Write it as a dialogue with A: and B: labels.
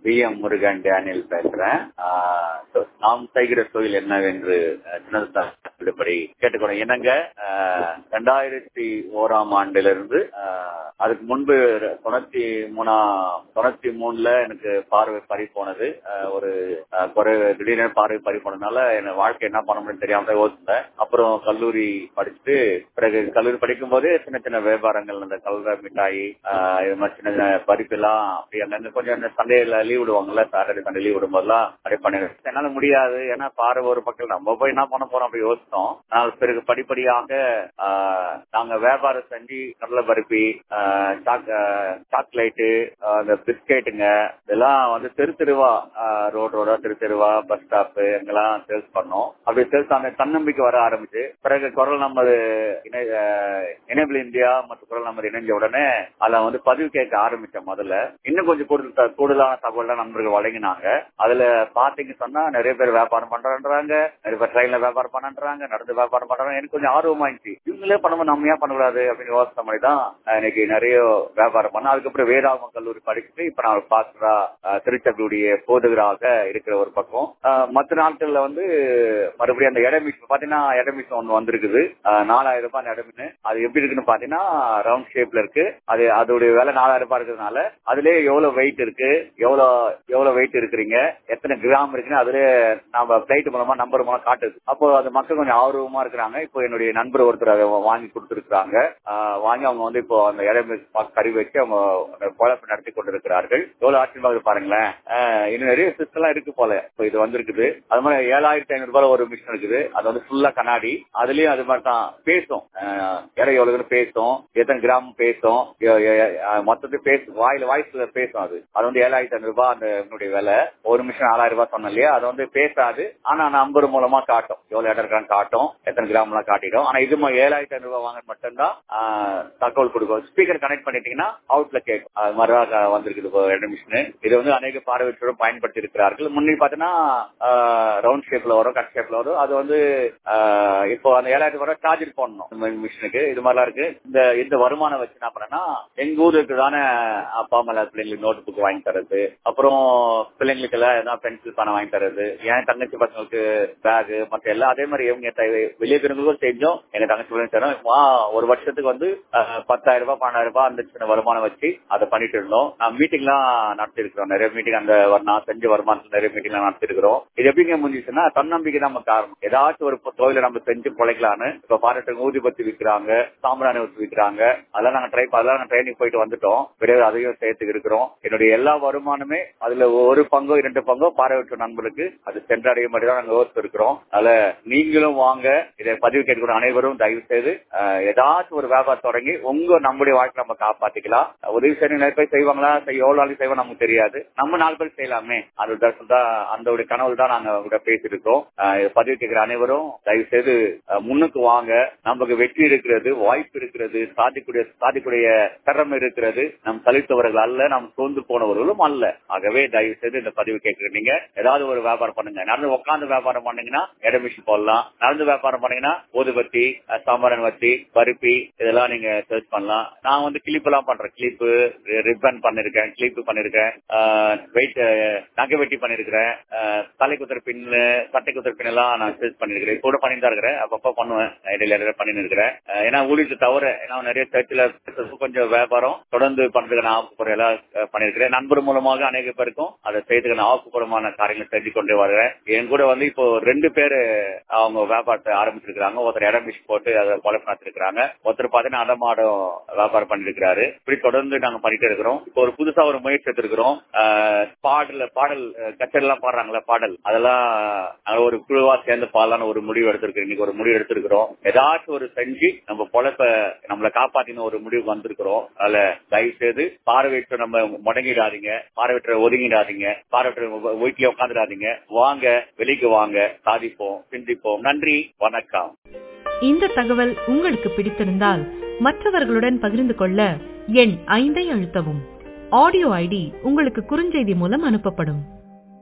A: B M Murugan Daniel பேசுறேன் ஆஹ் so நாம் செய்கிற தொழில் என்னவென்று அஹ், சின்னதா விடுபடி கேட்டுக்கணும் என்னங்க ஆஹ், ரெண்டாயிரத்தி ஓராம் ஆண்டிலிருந்து ஆஹ், அதுக்கு முன்பு தொண்ணூத்தி மூணா தொண்ணூத்தி மூணுல எனக்கு பார்வை பறி போனது ஆஹ், ஒரு ஆஹ், குறை திடீர்னு பார்வை பறி போனதுனால என் வாழ்க்கை என்ன பண்ண முடியும் தெரியாம தான் யோசிச்சேன் அப்புறம் கல்லூரி படிச்சுட்டு பிறகு கல்லூரி படிக்கும் போதே சின்ன சின்ன வியாபாரங்கள் இந்த கல்ற மிட்டாய் ஆஹ், இது மாதிரி சின்ன சின்ன பறிப்பெல்லாம் அப்படி அங்கங்க கொஞ்சம் இந்த சண்டேல லீவ் விடுவாங்கல்ல சாட்டர்டே சண்டே லீவ் விடும்போதெல்லாம் அப்படியே பண்ணிடுறேன் என்னால முடியாது ஏன்னா பார்வை ஒரு பக்கம் நம்ம போய் என்ன பண்ண போறோம் அப்படி யோசிச்சோம் ஆனால் பிறகு படிப்படியாக ஆஹ், நாங்க வியாபாரம் செஞ்சு கடலை பருப்பி ஆஹ், சாக்- ஆஹ், சாக்லேட்டு ஆஹ், இந்த பிஸ்கெட்டுங்க இதெல்லாம் வந்து தெரு தெருவா ஆஹ், ரோடு ரோடா தெரு தெருவா பஸ் ஸ்டாப் எங்கெல்லாம் சேல்ஸ் பண்ணோம் அப்படி சேல்ஸ் அந்த தன்னம்பிக்கை வர ஆரம்பிச்சு பிறகு குரல் நமது எனேபிள் இந்தியா மற்றும் குரல் நம்பர் இணைஞ்ச உடனே அதுல வந்து பதிவு கேட்க ஆரம்பிச்சேன் முதல்ல இன்னும் கொஞ்சம் கூடுதல் த- கூடுதலான தகவல் நண்பர்கள் வழங்கினாங்க அதுல பாத்தீங்க சொன்னா நிறைய பேர் வியாபாரம் பண்றாங்க நிறைய பேர் ட்ரெயின்ல வியாபாரம் பண்றாங்க நடந்து வியாபாரம் பண்றாங்க எனக்கு கொஞ்சம் ஆர்வமா இருந்துச்சு இவங்களே பண்ணும்போது நம்ம ஏன் பண்ணக்கூடாது அப்படின்னு யோசனை பண்ணி தான் அஹ், இன்னைக்கு நிறைய வியாபாரம் பண்ண அதுக்கப்புறம் வேதாகம கல்லூரி படிச்சுட்டு இப்ப நான் பாஸ்டரா திருச்சபையுடைய போதுகராக இருக்கிற ஒரு பக்கம் அஹ், மத்த நாட்கள்ல வந்து மறுபடியும் அந்த இடம் பாத்தீங்கன்னா இடம் ஒண்ணு வந்திருக்குது அஹ், நாலாயிரம் ரூபாய் அந்த இடம்னு அது எப்படி இருக்குன்னு பாத்தீங்கன்னா ரவுண்ட் ஷேப்ல இருக்கு அது அதோடைய விலை நாலாயிரம் ரூபாய் இருக்கிறதுனால அதுலயே எவ்வளவு வெயிட் இருக்கு எவ்வளவு எவ்வளவு வெயிட் இருக்கிறீங்க எத்தனை கிராம் இருக்குன்னு அதுல நாம பிளைட் மூலமா நம்பர் மூலமா காட்டுது அப்போ அது மக்கள் கொஞ்சம் ஆர்வமா இருக்கிறாங்க இப்போ என்னுடைய நண்பர் ஒருத்தர் அதை வாங்கி கொடுத்திருக்காங்க ஆஹ் வாங்கி அவங்க வந்து இப்போ அந்த இடம் கறி வச்சு அவங்க அந்த குழப்பம் நடத்தி கொண்டிருக்கிறார்கள் எவ்வளவு ஆச்சரியமாக பாருங்களேன் ஆஹ் இன்னும் நிறைய சிஸ்டம் எல்லாம் இருக்கு போல இப்போ இது வந்திருக்குது அது மாதிரி ஏழாயிரத்தி ஐநூறு ரூபாய் ஒரு மிஷின் இருக்குது அது வந்து ஃபுல்லா கண்ணாடி அதுலயும் அது மாதிரி தான் பேசும் ஆஹ் இறை எவ்வளவுன்னு பேசும் எத்தனை கிராம் பேசும் எ- எ- அஹ் மொத்தத்துக்கு பேசும் வாயில வாய்ஸ்ல பேசும் அது அது வந்து ஏழாயிரத்தி ஐநூறு ரூபாய் அந்த இதனுடைய விலை ஒரு மிஷின் நாலாயிரம் ரூபாய் சொன்னேன் இல்லையா அது வந்து பேசாது ஆனா நம்பர் மூலமா காட்டும் எவ்வளவு இடம் இருக்கான்னு காட்டும் எத்தனை கிராம் எல்லாம் காட்டிடும் ஆனா இது ம- ஏழாயிரத்தி ஐநூறு ரூபாய் வாங்க மட்டும்தான் ஆஹ், தகவல் கொடுக்கும் ஸ்பீக்கர் கனெக்ட் பண்ணிட்டீங்கன்னா அவுட்ல கேட்கும் அது மாதிரிதான் க- வந்திருக்குது இப்போ ரெண்டு மிஷின் இது வந்து அநேக பார்வையற்றோரும் பயன்படுத்தி இருக்கிறார்கள் முன்னே பாத்தீங்கன்னா ரவுண்ட் ஷேப்ல வரும் கட் ஷேப்ல வரும் அது வந்து ஆஹ், இப்போ அந்த ஏழாயிரத்தி ரூபாய் சார்ஜர் போடணும் இந்த மிஷினுக்கு இது மாதிரிலாம் இருக்கு இந்த இந்த வருமானம் வச்சு என்ன பண்ணேன்னா எங்க ஊருக்கு தானே அப்பா அம்மா எல்லா பிள்ளைங்களுக்கு நோட் புக் வாங்கி தரது அப்புறம் பிள்ளைங்களுக்கு எல்லாம் எதாவது பென்சில் பணம் வாங்கி தரது என் தங்கச்சி பசங்களுக்கு பேக் மத்த எல்லாம் அதே மாதிரி இவங்க த- வெளியே இருக்கிறவங்களுக்கும் செஞ்சோம் எங்க தங்கச்சி பிள்ளைங்க தரோம் வா, ஒரு வருஷத்துக்கு வந்து அஹ், பத்தாயிரம் ரூபாய் பன்னெண்டாயிரம் ரூபாய் அந்த சின்ன வருமானம் வச்சு அதை பண்ணிட்டு இருந்தோம் நான் மீட்டிங் எல்லாம் நடத்தி இருக்கிறோம் நிறைய மீட்டிங் அந்த வ- நான் செஞ்ச வருமானத்துல நிறைய மீட்டிங் எல்லாம் நடத்தி இருக்கிறோம் இது எப்படிங்க முடிஞ்சுச்சுன்னா தன்னம்பிக்கை தான் நம்ம காரணம் ஏதாச்சும் ஒரு தொழிலை நம்ம செஞ்சு பிழைக்கலான்னு இப்ப பாராட்டு ஊதிபத்தி விற்கிறாங்க சாம்பிராணி ஊற்றி விற்கிறாங்க அதெல்லாம் நாங்க ட்ரை அதெல்லாம் நாங்க ட்ரைனிங் போயிட்டு வந்துட்டோம் பிறகு அதையும் சேர்த்து இருக்கிறோம் என்னுடைய எல்லா வருமானமே அதுல ஒரு பங்கோ இரண்டு பங்கோ பார்வையற்ற நண்பர்களுக்கு அது சென்றடைய மாதிரி தான் நாங்க யோசித்து இருக்கிறோம் அதனால நீங்களும் வாங்க இதை பதிவு கேட்கிற அனைவரும் தயவு செய்து அஹ், ஏதாச்சும் ஒரு வியாபாரம் தொடங்கி உங்க நம்முடைய வாழ்க்கை நம்ம காப்பாத்திக்கலாம் உதவி செய்ய நிறைய பேர் செய்வாங்களா செய்ய எவ்வளவு நாளைக்கு செய்வோம் நமக்கு தெரியாது நம்ம நாலு பேர் செய்யலாமே அது தர்சனம் தான் அந்த ஒரு கனவு தான் நாங்க கூட பேசியிருக்கோம் அஹ், இதை பதிவு கேட்கிற அனைவரும் தயவு செய்து அஹ், முன்னுக்கு வாங்க நமக்கு வெற்றி இருக்கிறது வாய்ப்பு இருக்கிறது சாதிக்கூடிய சாதிக்கூடிய திறமை இருக்கிறது நம் சலித்தவர்கள் அல்ல நாம் சோர்ந்து போனவர்களும் அல்ல ஆகவே தயவு செய்து இந்த பதிவு கேட்கிற நீங்க ஏதாவது ஒரு வியாபாரம் பண்ணுங்க நடந்து உட்கார்ந்து வியாபாரம் பண்ணீங்கன்னா இட மிஷின் போடலாம் நடந்து வியாபாரம் பண்ணீங்கன்னா ஊதுபத்தி அஹ், சாம்பாரன் வத்தி பருப்பி இதெல்லாம் நீங்க சர்ச் பண்ணலாம் நான் வந்து கிளிப் எல்லாம் பண்றேன் கிளிப்பு ரிப்பன் பண்ணிருக்கேன் கிளிப்பு பண்ணிருக்கேன் வெயிட் நகை வெட்டி பண்ணிருக்கிறேன் அஹ், தலை குத்துற பின்னு சட்டை குத்துற பின் எல்லாம் நான் சர்ச் பண்ணிருக்கிறேன் இப்போ கூட பண்ணிட்டு தான் இருக்கிறேன் அப்பப்போ பண்ணுவேன் இடையில இடையில பண்ணிட்டு இருக்கிறேன் அஹ், ஏன்னா ஊழியத்தை தவிர ஏன்னா நிறைய சர்ச்சில் கொஞ்சம் வியாபாரம் தொடர்ந்து பண்றதுக்கு நான் ஆக்குப்புறம் எல்லாம் அஹ், பண்ணிருக்கிறேன் நண்பர் மூலமாக அநேக பேருக்கும் அதை செய்யறதுக்கு நான் ஆக்குப்புறமான காரியங்களை செஞ்சு கொண்டு வருகிறேன் என் கூட வந்து இப்போ ரெண்டு பேரு அவங்க வியாபாரத்தை ஆரம்பிச்சிருக்காங்க ஒருத்தர் இடம் மிஷ் போட்டு அதை குழப்பம் நடத்திருக்காங்க ஒருத்தர் பாத்தீங்கன்னா அடமாடம் வியாபாரம் பண்ணிருக்கிறாரு இப்படி தொடர்ந்து நாங்க பண்ணிட்டு இருக்கிறோம் இப்போ ஒரு புதுசா ஒரு முயற்சி எடுத்திருக்கிறோம் அஹ், பாடல பாடல் கச்சேரி எல்லாம் பாடுறாங்களா பாடல் அதெல்லாம் நாங்க ஒரு குழுவா சேர்ந்து பாடலான்னு ஒரு முடிவு எடுத்திருக்கிறோம் இன்னைக்கு ஒரு முடிவு எடுத்திருக்கிறோம் ஏதாச்சும் ஒரு செஞ்சு நம்ம பொழப்ப நம்மளை காப்பாத்தின ஒரு முடிவு வந்திருக்கிறோம் அதுல தயவு செய்து பார்வையற்ற நம்ம முடங்கிடாதீங்க பார்வையற்ற ஒதுங்கிடாதீங்க பார்வையற்ற வீட்லயே உட்காந்துடாதீங்க வாங்க வெளிக்கு வாங்க சாதிப்போம் சிந்திப்போம் நன்றி வணக்கம்
B: இந்த தகவல் உங்களுக்கு பிடித்திருந்தால் மற்றவர்களுடன் பகிர்ந்து கொள்ள எண் ஐந்தை அழுத்தவும் ஆடியோ ஐடி உங்களுக்கு குறுஞ்செய்தி மூலம் அனுப்பப்படும்